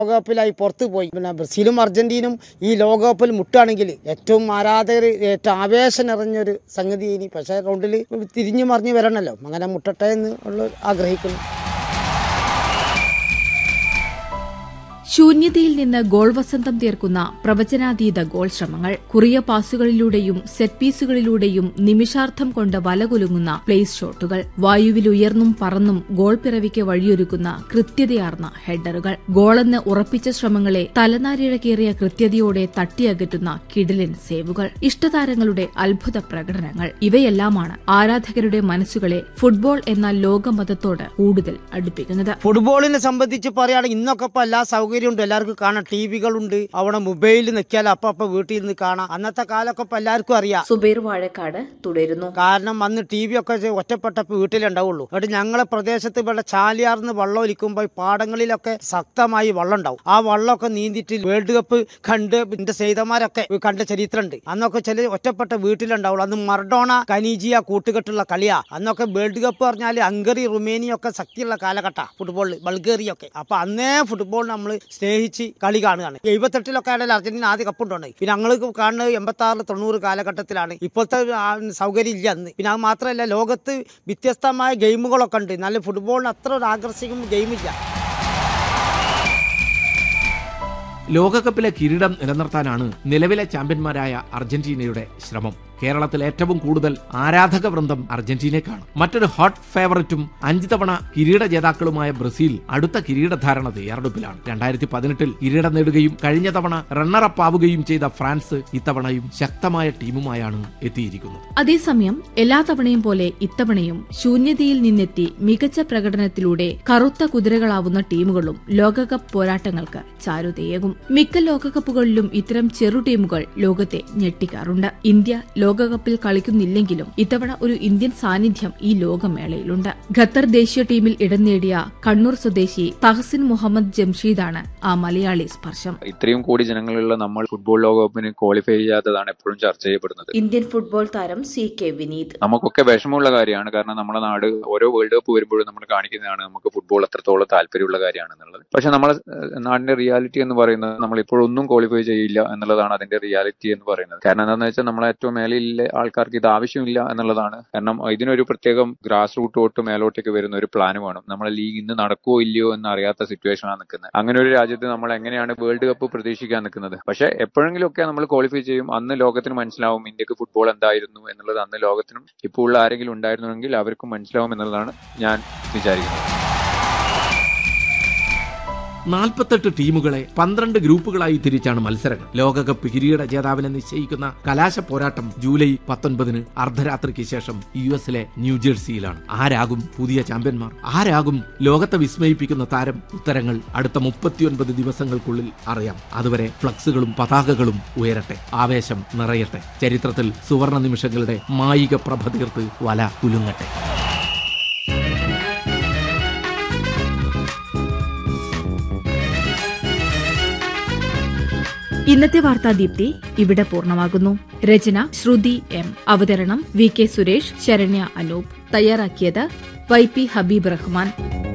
ലോകകപ്പിലായി പുറത്തു പോയി പിന്നെ ബ്രസീലും അർജന്റീനും ഈ ലോകകപ്പിൽ മുട്ടുകയാണെങ്കിൽ ഏറ്റവും ആരാധകർ ഏറ്റവും ആവേശം നിറഞ്ഞൊരു സംഗതി ഇനി പക്ഷേ റൗണ്ടിൽ തിരിഞ്ഞു മറിഞ്ഞ് വരണമല്ലോ അങ്ങനെ മുട്ടട്ടെ എന്ന് ഉള്ള ആഗ്രഹിക്കുന്നു ശൂന്യതയിൽ നിന്ന് ഗോൾ വസന്തം തീർക്കുന്ന പ്രവചനാതീത ഗോൾ ശ്രമങ്ങൾ കുറിയ പാസുകളിലൂടെയും സെറ്റ് പീസുകളിലൂടെയും നിമിഷാർത്ഥം കൊണ്ട് വലകുലുങ്ങുന്ന പ്ലേസ് ഷോട്ടുകൾ വായുവിൽ ഉയർന്നും പറന്നും ഗോൾ പിറവിക്ക് വഴിയൊരുക്കുന്ന കൃത്യതയാർന്ന ഹെഡറുകൾ ഗോളെന്ന് ഉറപ്പിച്ച ശ്രമങ്ങളെ തലനാരിഴക്കേറിയ കൃത്യതയോടെ തട്ടിയകറ്റുന്ന കിടിലൻ സേവുകൾ ഇഷ്ടതാരങ്ങളുടെ അത്ഭുത പ്രകടനങ്ങൾ ഇവയെല്ലാമാണ് ആരാധകരുടെ മനസ്സുകളെ ഫുട്ബോൾ എന്ന ലോകമതത്തോട് കൂടുതൽ അടുപ്പിക്കുന്നത് ഫുട്ബോളിനെ സംബന്ധിച്ച് പറയുകയാണെങ്കിൽ ഇന്നൊക്കെ ഇപ്പൊ എല്ലാ സൗകര്യമുണ്ട് എല്ലാവർക്കും കാണാം ടി വികളുണ്ട് അവിടെ മൊബൈലിൽ നിൽക്കിയാൽ അപ്പൊ അപ്പൊ വീട്ടിൽ നിന്ന് കാണാം അന്നത്തെ കാലമൊക്കെ ഇപ്പൊ എല്ലാവർക്കും അറിയാം സുബൈർ വാഴക്കാട് തുടരുന്നു കാരണം അന്ന് ടി വി ഒക്കെ ചെ- ഒറ്റപ്പെട്ടപ്പോൾ വീട്ടിലുണ്ടാവുള്ളൂ എന്നിട്ട് ഞങ്ങളെ പ്രദേശത്ത് ഇവിടെ ചാലിയാർന്ന് വെള്ളം ഒലിക്കുമ്പോൾ ഈ പാടങ്ങളിലൊക്കെ ശക്തമായി വെള്ളം ഉണ്ടാവും ആ വെള്ളമൊക്കെ നീന്തിട്ട് വേൾഡ് കപ്പ് കണ്ട് എന്റെ സേതന്മാരൊക്കെ കണ്ട ചരിത്രമുണ്ട് അന്നൊക്കെ ചില ഒറ്റപ്പെട്ട വീട്ടിലുണ്ടാവുള്ളൂ അന്ന് മർഡോണ കനീജിയ കൂട്ടുകെട്ടുള്ള കളിയാ അന്നൊക്കെ വേൾഡ് കപ്പ് പറഞ്ഞാൽ ഹംഗറി റുമേനിയ ഒക്കെ ശക്തിയുള്ള കാലഘട്ട ഫുട്ബോളിൽ ബൾഗേറിയൊക്കെ അപ്പൊ അന്നേ ഫുട്ബോൾ നമ്മൾ സ്നേഹിച്ച് കളി കാണുകയാണ് എഴുപത്തെട്ടിലൊക്കെ ആണെങ്കിൽ അർജന്റീന ആദ്യ കപ്പുണ്ടോണ്ട് പിന്നെ ഞങ്ങൾ കാണുന്നത് എൺപത്തി ആറ് തൊണ്ണൂറ് കാലഘട്ടത്തിലാണ് ഇപ്പോഴത്തെ ആ സൗകര്യം ഇല്ല അന്ന് പിന്നെ അത് മാത്രമല്ല ലോകത്ത് വ്യത്യസ്തമായ ഗെയിമുകളൊക്കെ ഉണ്ട് നല്ല ഫുട്ബോളിന് അത്ര ഒരു ആകർഷിക്കും ഗെയിമില്ല ലോകകപ്പിലെ കിരീടം നിലനിർത്താനാണ് നിലവിലെ ചാമ്പ്യന്മാരായ അർജന്റീനയുടെ ശ്രമം കേരളത്തിൽ ഏറ്റവും കൂടുതൽ ആരാധക വൃന്ദം അർജന്റീനയ്ക്കാണ് മറ്റൊരു ഹോട്ട് ഫേവററ്റും അഞ്ച് തവണ കിരീട ജേതാക്കളുമായ ബ്രസീൽ അടുത്ത കിരീടധാരണ തയ്യാറെടുപ്പിലാണ് രണ്ടായിരത്തി പതിനെട്ടിൽ കിരീടം നേടുകയും കഴിഞ്ഞ തവണ റണ്ണറപ്പ് ആവുകയും ചെയ്ത ഫ്രാൻസ് ഇത്തവണയും ശക്തമായ ടീമുമായാണ് എത്തിയിരിക്കുന്നത് അതേസമയം എല്ലാ തവണയും പോലെ ഇത്തവണയും ശൂന്യതയിൽ നിന്നെത്തി മികച്ച പ്രകടനത്തിലൂടെ കറുത്ത കുതിരകളാവുന്ന ടീമുകളും ലോകകപ്പ് പോരാട്ടങ്ങൾക്ക് ചാരുതയേകും മിക്ക ലോകകപ്പുകളിലും ഇത്തരം ചെറു ടീമുകൾ ലോകത്തെ ഞെട്ടിക്കാറുണ്ട് ഇന്ത്യ ലോകകപ്പിൽ കളിക്കുന്നില്ലെങ്കിലും ഇത്തവണ ഒരു ഇന്ത്യൻ സാന്നിധ്യം ഈ ലോകമേളയിലുണ്ട് ഖത്തർ ദേശീയ ടീമിൽ ഇടം നേടിയ കണ്ണൂർ സ്വദേശി തഹസിൻ മുഹമ്മദ് ജംഷീദാണ് ആ മലയാളി സ്പർശം ഇത്രയും കോടി ജനങ്ങളുള്ള നമ്മൾ ഫുട്ബോൾ ലോകകപ്പിന് ക്വാളിഫൈ ചെയ്യാത്തതാണ് എപ്പോഴും ചർച്ച ചെയ്യപ്പെടുന്നത് ഇന്ത്യൻ ഫുട്ബോൾ താരം സി കെ വിനീത് നമുക്കൊക്കെ വിഷമമുള്ള കാര്യമാണ് കാരണം നമ്മുടെ നാട് ഓരോ വേൾഡ് കപ്പ് വരുമ്പോഴും നമ്മൾ കാണിക്കുന്നതാണ് നമുക്ക് ഫുട്ബോൾ എത്രത്തോളം താല്പര്യമുള്ള കാര്യമാണെന്നുള്ളത് പക്ഷെ നമ്മളെ ഏഹ്, നാടിന്റെ റിയാലിറ്റി എന്ന് പറയുന്നത് നമ്മൾ ഇപ്പോഴൊന്നും ക്വാളിഫൈ ചെയ്യില്ല എന്നുള്ളതാണ് അതിന്റെ റിയാലിറ്റി എന്ന് പറയുന്നത് കാരണം എന്താണെന്ന് വെച്ചാൽ നമ്മളെ ഏറ്റവും മേലെയുള്ള ആൾക്കാർക്ക് ഇത് ആവശ്യമില്ല എന്നുള്ളതാണ് കാരണം ഇതിനൊരു പ്രത്യേകം ഗ്രാസ് റൂട്ട് തൊട്ട് മേലോട്ടേക്ക് വരുന്ന ഒരു പ്ലാൻ വേണം നമ്മളെ ലീഗ് ഇന്ന് നടക്കുമോ ഇല്ലയോ എന്ന് അറിയാത്ത സിറ്റുവേഷനാണ് നിൽക്കുന്നത് അങ്ങനെ ഒരു രാജ്യത്ത് നമ്മൾ എങ്ങനെയാണ് വേൾഡ് കപ്പ് പ്രതീക്ഷിക്കാൻ നിൽക്കുന്നത് പക്ഷെ എപ്പോഴെങ്കിലും ഒക്കെ നമ്മൾ ക്വാളിഫൈ ചെയ്യും അന്ന് ലോകത്തിന് മനസ്സിലാവും ഇന്ത്യക്ക് ഫുട്ബോൾ എന്തായിരുന്നു എന്നുള്ളത് അന്ന് ലോകത്തിനും ഇപ്പോൾ ഉള്ള ആരെങ്കിലും ഉണ്ടായിരുന്നുവെങ്കിൽ അവർക്കും മനസ്സിലാവും എന്നുള്ളതാണ് ഞാൻ വിചാരിക്കുന്നത് നാൽപ്പത്തെട്ട് ടീമുകളെ പന്ത്രണ്ട് ഗ്രൂപ്പുകളായി തിരിച്ചാണ് മത്സരങ്ങൾ ലോകകപ്പ് കിരീട ജേതാവിനെ നിശ്ചയിക്കുന്ന കലാശ പോരാട്ടം ജൂലൈ പത്തൊൻപതിന് അർദ്ധരാത്രിക്ക് ശേഷം യു എസിലെ ന്യൂജേഴ്സിയിലാണ് ആരാകും പുതിയ ചാമ്പ്യന്മാർ ആരാകും ലോകത്തെ വിസ്മയിപ്പിക്കുന്ന താരം ഉത്തരങ്ങൾ അടുത്ത മുപ്പത്തിയൊൻപത് ദിവസങ്ങൾക്കുള്ളിൽ അറിയാം അതുവരെ ഫ്ലക്സുകളും പതാകകളും ഉയരട്ടെ ആവേശം നിറയട്ടെ ചരിത്രത്തിൽ സുവർണ നിമിഷങ്ങളുടെ മായിക പ്രഭ തീർത്ത് വല കുലുങ്ങട്ടെ ഇന്നത്തെ വാർത്താദീപ്തി ഇവിടെ പൂർണ്ണമാകുന്നു രചന ശ്രുതി എം അവതരണം വി കെ സുരേഷ് ശരണ്യ അനൂപ് തയ്യാറാക്കിയത് വൈ പി ഹബീബ് റഹ്മാൻ